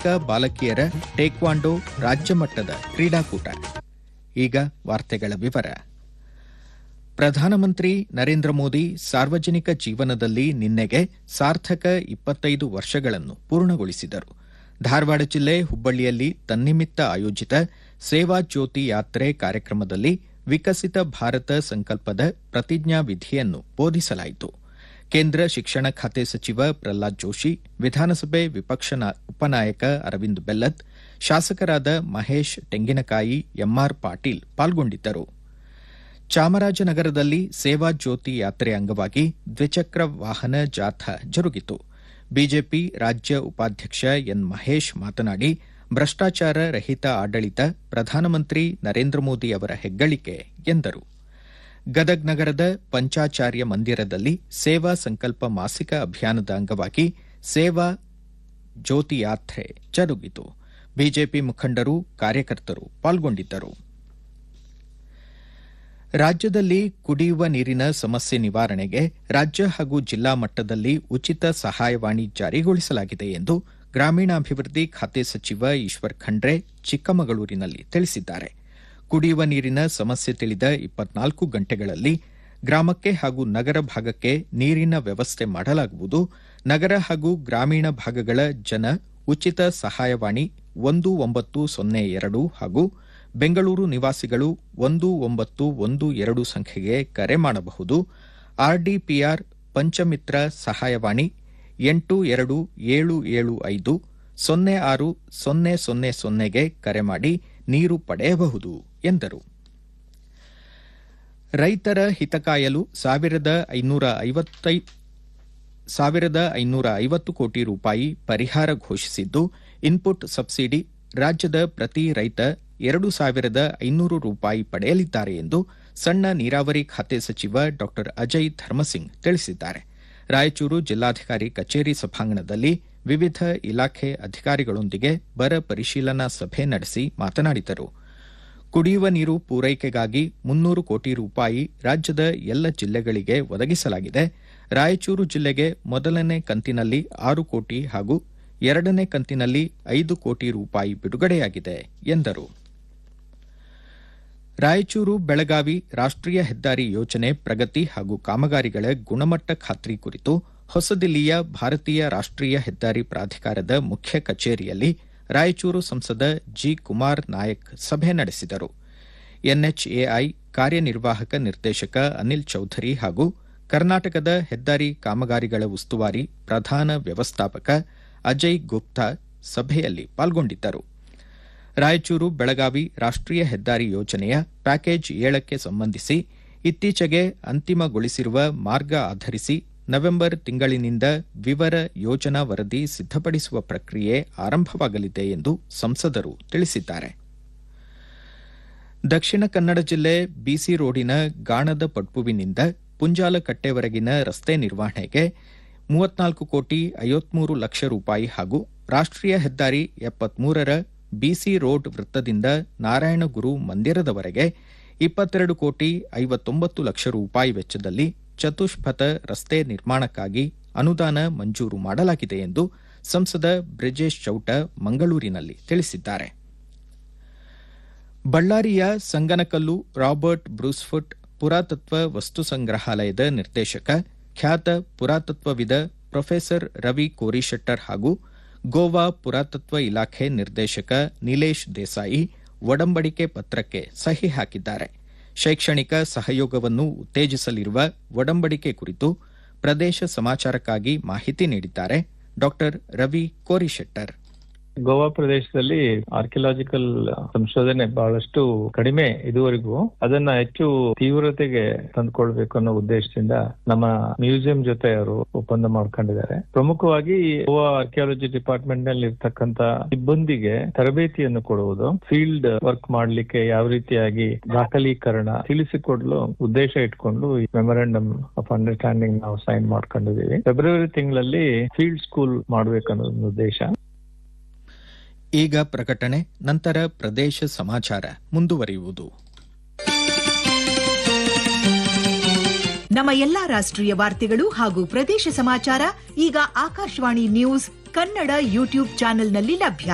ಕರ್ನಾಟಕ ಬಾಲಕಿಯರ ಟೇಕ್ವಾಂಡೋ ರಾಜ್ಯ ಮಟ್ಟದ ಕ್ರೀಡಾಕೂಟ ಈಗ ವಾರ್ತೆಗಳ ವಿವರ ಪ್ರಧಾನಮಂತ್ರಿ ನರೇಂದ್ರ ಮೋದಿ ಸಾರ್ವಜನಿಕ ಜೀವನದಲ್ಲಿ ನಿನ್ನೆಗೆ ಸಾರ್ಥಕ ಇಪ್ಪತ್ತೈದು ವರ್ಷಗಳನ್ನು ಪೂರ್ಣಗೊಳಿಸಿದರು ಧಾರವಾಡ ಜಿಲ್ಲೆ ಹುಬ್ಬಳ್ಳಿಯಲ್ಲಿ ತನ್ನಿಮಿತ್ತ ಆಯೋಜಿತ ಸೇವಾ ಜ್ಯೋತಿ ಯಾತ್ರೆ ಕಾರ್ಯಕ್ರಮದಲ್ಲಿ ವಿಕಸಿತ ಭಾರತ ಸಂಕಲ್ಪದ ಪ್ರತಿಜ್ಞಾ ವಿಧಿಯನ್ನು ಬೋಧಿಸಲಾಯಿತು ಕೇಂದ್ರ ಶಿಕ್ಷಣ ಖಾತೆ ಸಚಿವ ಪ್ರಹ್ಲಾದ್ ಜೋಶಿ ವಿಧಾನಸಭೆ ವಿಪಕ್ಷ ಉಪನಾಯಕ ಅರವಿಂದ್ ಬೆಲ್ಲದ್ ಶಾಸಕರಾದ ಮಹೇಶ್ ತೆಂಗಿನಕಾಯಿ ಎಂಆರ್ ಪಾಟೀಲ್ ಪಾಲ್ಗೊಂಡಿದ್ದರು ಚಾಮರಾಜನಗರದಲ್ಲಿ ಸೇವಾ ಜ್ಯೋತಿ ಯಾತ್ರೆ ಅಂಗವಾಗಿ ದ್ವಿಚಕ್ರ ವಾಹನ ಜಾಥಾ ಜರುಗಿತು ಬಿಜೆಪಿ ರಾಜ್ಯ ಉಪಾಧ್ಯಕ್ಷ ಎನ್ ಮಹೇಶ್ ಮಾತನಾಡಿ ಭ್ರಷ್ಟಾಚಾರ ರಹಿತ ಆಡಳಿತ ಪ್ರಧಾನಮಂತ್ರಿ ನರೇಂದ್ರ ಮೋದಿ ಅವರ ಹೆಗ್ಗಳಿಕೆ ಎಂದರು ಗದಗ್ ನಗರದ ಪಂಚಾಚಾರ್ಯ ಮಂದಿರದಲ್ಲಿ ಸೇವಾ ಸಂಕಲ್ಪ ಮಾಸಿಕ ಅಭಿಯಾನದ ಅಂಗವಾಗಿ ಸೇವಾ ಜ್ಯೋತಿ ಯಾತ್ರೆ ಜರುಗಿತು ಬಿಜೆಪಿ ಮುಖಂಡರು ಕಾರ್ಯಕರ್ತರು ಪಾಲ್ಗೊಂಡಿದ್ದರು ರಾಜ್ಯದಲ್ಲಿ ಕುಡಿಯುವ ನೀರಿನ ಸಮಸ್ಯೆ ನಿವಾರಣೆಗೆ ರಾಜ್ಯ ಹಾಗೂ ಜಿಲ್ಲಾ ಮಟ್ಟದಲ್ಲಿ ಉಚಿತ ಸಹಾಯವಾಣಿ ಜಾರಿಗೊಳಿಸಲಾಗಿದೆ ಎಂದು ಗ್ರಾಮೀಣಾಭಿವೃದ್ಧಿ ಖಾತೆ ಸಚಿವ ಈಶ್ವರ್ ಖಂಡ್ರೆ ಚಿಕ್ಕಮಗಳೂರಿನಲ್ಲಿ ತಿಳಿಸಿದ್ದಾರೆ ಕುಡಿಯುವ ನೀರಿನ ಸಮಸ್ಯೆ ತಿಳಿದ ಇಪ್ಪತ್ನಾಲ್ಕು ಗಂಟೆಗಳಲ್ಲಿ ಗ್ರಾಮಕ್ಕೆ ಹಾಗೂ ನಗರ ಭಾಗಕ್ಕೆ ನೀರಿನ ವ್ಯವಸ್ಥೆ ಮಾಡಲಾಗುವುದು ನಗರ ಹಾಗೂ ಗ್ರಾಮೀಣ ಭಾಗಗಳ ಜನ ಉಚಿತ ಸಹಾಯವಾಣಿ ಒಂದು ಒಂಬತ್ತು ಸೊನ್ನೆ ಎರಡು ಹಾಗೂ ಬೆಂಗಳೂರು ನಿವಾಸಿಗಳು ಒಂದು ಒಂಬತ್ತು ಒಂದು ಎರಡು ಸಂಖ್ಯೆಗೆ ಕರೆ ಮಾಡಬಹುದು ಆರ್ಡಿಪಿಆರ್ ಪಂಚಮಿತ್ರ ಸಹಾಯವಾಣಿ ಎಂಟು ಎರಡು ಏಳು ಏಳು ಐದು ಸೊನ್ನೆ ಆರು ಸೊನ್ನೆ ಸೊನ್ನೆ ಸೊನ್ನೆಗೆ ಕರೆ ಮಾಡಿ ನೀರು ಪಡೆಯಬಹುದು ಎಂದರು ರೈತರ ಹಿತ ಕಾಯಲು ಸಾವಿರದ ಐನೂರ ಐವತ್ತೈ ಸಾವಿರದ ಐನೂರ ಐವತ್ತು ಕೋಟಿ ರೂಪಾಯಿ ಪರಿಹಾರ ಘೋಷಿಸಿದ್ದು ಇನ್ಪುಟ್ ಸಬ್ಸಿಡಿ ರಾಜ್ಯದ ಪ್ರತಿ ರೈತ ಎರಡು ಸಾವಿರದ ಐನೂರು ರೂಪಾಯಿ ಪಡೆಯಲಿದ್ದಾರೆ ಎಂದು ಸಣ್ಣ ನೀರಾವರಿ ಖಾತೆ ಸಚಿವ ಡಾ ಅಜಯ್ ಧರ್ಮಸಿಂಗ್ ತಿಳಿಸಿದ್ದಾರೆ ರಾಯಚೂರು ಜಿಲ್ಲಾಧಿಕಾರಿ ಕಚೇರಿ ಸಭಾಂಗಣದಲ್ಲಿ ವಿವಿಧ ಇಲಾಖೆ ಅಧಿಕಾರಿಗಳೊಂದಿಗೆ ಬರ ಪರಿಶೀಲನಾ ಸಭೆ ನಡೆಸಿ ಮಾತನಾಡಿದರು ಕುಡಿಯುವ ನೀರು ಪೂರೈಕೆಗಾಗಿ ಮುನ್ನೂರು ಕೋಟಿ ರೂಪಾಯಿ ರಾಜ್ಯದ ಎಲ್ಲ ಜಿಲ್ಲೆಗಳಿಗೆ ಒದಗಿಸಲಾಗಿದೆ ರಾಯಚೂರು ಜಿಲ್ಲೆಗೆ ಮೊದಲನೇ ಕಂತಿನಲ್ಲಿ ಆರು ಕೋಟಿ ಹಾಗೂ ಎರಡನೇ ಕಂತಿನಲ್ಲಿ ಐದು ಕೋಟಿ ರೂಪಾಯಿ ಬಿಡುಗಡೆಯಾಗಿದೆ ಎಂದರು ರಾಯಚೂರು ಬೆಳಗಾವಿ ರಾಷ್ಟೀಯ ಹೆದ್ದಾರಿ ಯೋಜನೆ ಪ್ರಗತಿ ಹಾಗೂ ಕಾಮಗಾರಿಗಳ ಗುಣಮಟ್ಟ ಖಾತ್ರಿ ಕುರಿತು ಹೊಸದಿಲ್ಲಿಯ ಭಾರತೀಯ ರಾಷ್ಟೀಯ ಹೆದ್ದಾರಿ ಪ್ರಾಧಿಕಾರದ ಮುಖ್ಯ ಕಚೇರಿಯಲ್ಲಿ ರಾಯಚೂರು ಸಂಸದ ಜಿ ಕುಮಾರ್ ನಾಯಕ್ ಸಭೆ ನಡೆಸಿದರು ಎನ್ಎಚ್ಎಐ ಕಾರ್ಯನಿರ್ವಾಹಕ ನಿರ್ದೇಶಕ ಅನಿಲ್ ಚೌಧರಿ ಹಾಗೂ ಕರ್ನಾಟಕದ ಹೆದ್ದಾರಿ ಕಾಮಗಾರಿಗಳ ಉಸ್ತುವಾರಿ ಪ್ರಧಾನ ವ್ಯವಸ್ಥಾಪಕ ಅಜಯ್ ಗುಪ್ತಾ ಸಭೆಯಲ್ಲಿ ಪಾಲ್ಗೊಂಡಿದ್ದರು ರಾಯಚೂರು ಬೆಳಗಾವಿ ರಾಷ್ಟೀಯ ಹೆದ್ದಾರಿ ಯೋಜನೆಯ ಪ್ಯಾಕೇಜ್ ಏಳಕ್ಕೆ ಸಂಬಂಧಿಸಿ ಇತ್ತೀಚೆಗೆ ಅಂತಿಮಗೊಳಿಸಿರುವ ಮಾರ್ಗ ಆಧರಿಸಿ ನವೆಂಬರ್ ತಿಂಗಳಿನಿಂದ ವಿವರ ಯೋಜನಾ ವರದಿ ಸಿದ್ದಪಡಿಸುವ ಪ್ರಕ್ರಿಯೆ ಆರಂಭವಾಗಲಿದೆ ಎಂದು ಸಂಸದರು ತಿಳಿಸಿದ್ದಾರೆ ದಕ್ಷಿಣ ಕನ್ನಡ ಜಿಲ್ಲೆ ಬಿಸಿ ರೋಡಿನ ಗಾಣದ ಪಡ್ಪುವಿನಿಂದ ಪುಂಜಾಲಕಟ್ಟೆವರೆಗಿನ ರಸ್ತೆ ನಿರ್ವಹಣೆಗೆ ಮೂವತ್ನಾಲ್ಕು ಕೋಟಿ ಐವತ್ಮೂರು ಲಕ್ಷ ರೂಪಾಯಿ ಹಾಗೂ ರಾಷ್ಟೀಯ ಹೆದ್ದಾರಿ ಎಪ್ಪತ್ಮೂರರ ಬಿಸಿ ರೋಡ್ ವೃತ್ತದಿಂದ ನಾರಾಯಣಗುರು ಮಂದಿರದವರೆಗೆ ಇಪ್ಪತ್ತೆರಡು ಕೋಟಿ ಐವತ್ತೊಂಬತ್ತು ಲಕ್ಷ ರೂಪಾಯಿ ವೆಚ್ಚದಲ್ಲಿ ಚತುಷ್ಪಥ ರಸ್ತೆ ನಿರ್ಮಾಣಕ್ಕಾಗಿ ಅನುದಾನ ಮಂಜೂರು ಮಾಡಲಾಗಿದೆ ಎಂದು ಸಂಸದ ಬ್ರಿಜೇಶ್ ಚೌಟ ಮಂಗಳೂರಿನಲ್ಲಿ ತಿಳಿಸಿದ್ದಾರೆ ಬಳ್ಳಾರಿಯ ಸಂಗನಕಲ್ಲು ರಾಬರ್ಟ್ ಬ್ರೂಸ್ಫುಟ್ ಪುರಾತತ್ವ ವಸ್ತು ಸಂಗ್ರಹಾಲಯದ ನಿರ್ದೇಶಕ ಖ್ಯಾತ ಪುರಾತತ್ವವಿದ ಪ್ರೊಫೆಸರ್ ರವಿ ಕೋರಿಶೆಟ್ಟರ್ ಹಾಗೂ ಗೋವಾ ಪುರಾತತ್ವ ಇಲಾಖೆ ನಿರ್ದೇಶಕ ನಿಲೇಶ್ ದೇಸಾಯಿ ಒಡಂಬಡಿಕೆ ಪತ್ರಕ್ಕೆ ಸಹಿ ಹಾಕಿದ್ದಾರೆ ಶೈಕ್ಷಣಿಕ ಸಹಯೋಗವನ್ನು ಉತ್ತೇಜಿಸಲಿರುವ ಒಡಂಬಡಿಕೆ ಕುರಿತು ಪ್ರದೇಶ ಸಮಾಚಾರಕ್ಕಾಗಿ ಮಾಹಿತಿ ನೀಡಿದ್ದಾರೆ ಡಾ ರವಿ ಕೋರಿಶೆಟ್ಟರ್ ಗೋವಾ ಪ್ರದೇಶದಲ್ಲಿ ಆರ್ಕಿಯಲಾಜಿಕಲ್ ಸಂಶೋಧನೆ ಬಹಳಷ್ಟು ಕಡಿಮೆ ಇದುವರೆಗೂ ಅದನ್ನ ಹೆಚ್ಚು ತೀವ್ರತೆಗೆ ತಂದುಕೊಳ್ಬೇಕು ಅನ್ನೋ ಉದ್ದೇಶದಿಂದ ನಮ್ಮ ಮ್ಯೂಸಿಯಂ ಜೊತೆ ಅವರು ಒಪ್ಪಂದ ಮಾಡ್ಕೊಂಡಿದ್ದಾರೆ ಪ್ರಮುಖವಾಗಿ ಗೋವಾ ಆರ್ಕಿಯಾಲಜಿ ಡಿಪಾರ್ಟ್ಮೆಂಟ್ ನಲ್ಲಿ ಇರ್ತಕ್ಕಂತ ಸಿಬ್ಬಂದಿಗೆ ತರಬೇತಿಯನ್ನು ಕೊಡುವುದು ಫೀಲ್ಡ್ ವರ್ಕ್ ಮಾಡ್ಲಿಕ್ಕೆ ಯಾವ ರೀತಿಯಾಗಿ ದಾಖಲೀಕರಣ ತಿಳಿಸಿಕೊಡಲು ಉದ್ದೇಶ ಇಟ್ಕೊಂಡು ಈ ಮೆಮೊರಾಂಡಮ್ ಆಫ್ ಅಂಡರ್ಸ್ಟ್ಯಾಂಡಿಂಗ್ ನಾವು ಸೈನ್ ಮಾಡ್ಕೊಂಡಿದೀವಿ ಫೆಬ್ರವರಿ ತಿಂಗಳಲ್ಲಿ ಫೀಲ್ಡ್ ಸ್ಕೂಲ್ ಮಾಡ್ಬೇಕನ್ನೋದು ಉದ್ದೇಶ ಈಗ ಪ್ರಕಟಣೆ ನಂತರ ಪ್ರದೇಶ ಸಮಾಚಾರ ಮುಂದುವರಿಯುವುದು ನಮ್ಮ ಎಲ್ಲಾ ರಾಷ್ಟ್ರೀಯ ವಾರ್ತೆಗಳು ಹಾಗೂ ಪ್ರದೇಶ ಸಮಾಚಾರ ಈಗ ಆಕಾಶವಾಣಿ ನ್ಯೂಸ್ ಕನ್ನಡ ಯೂಟ್ಯೂಬ್ ಚಾನೆಲ್ನಲ್ಲಿ ಲಭ್ಯ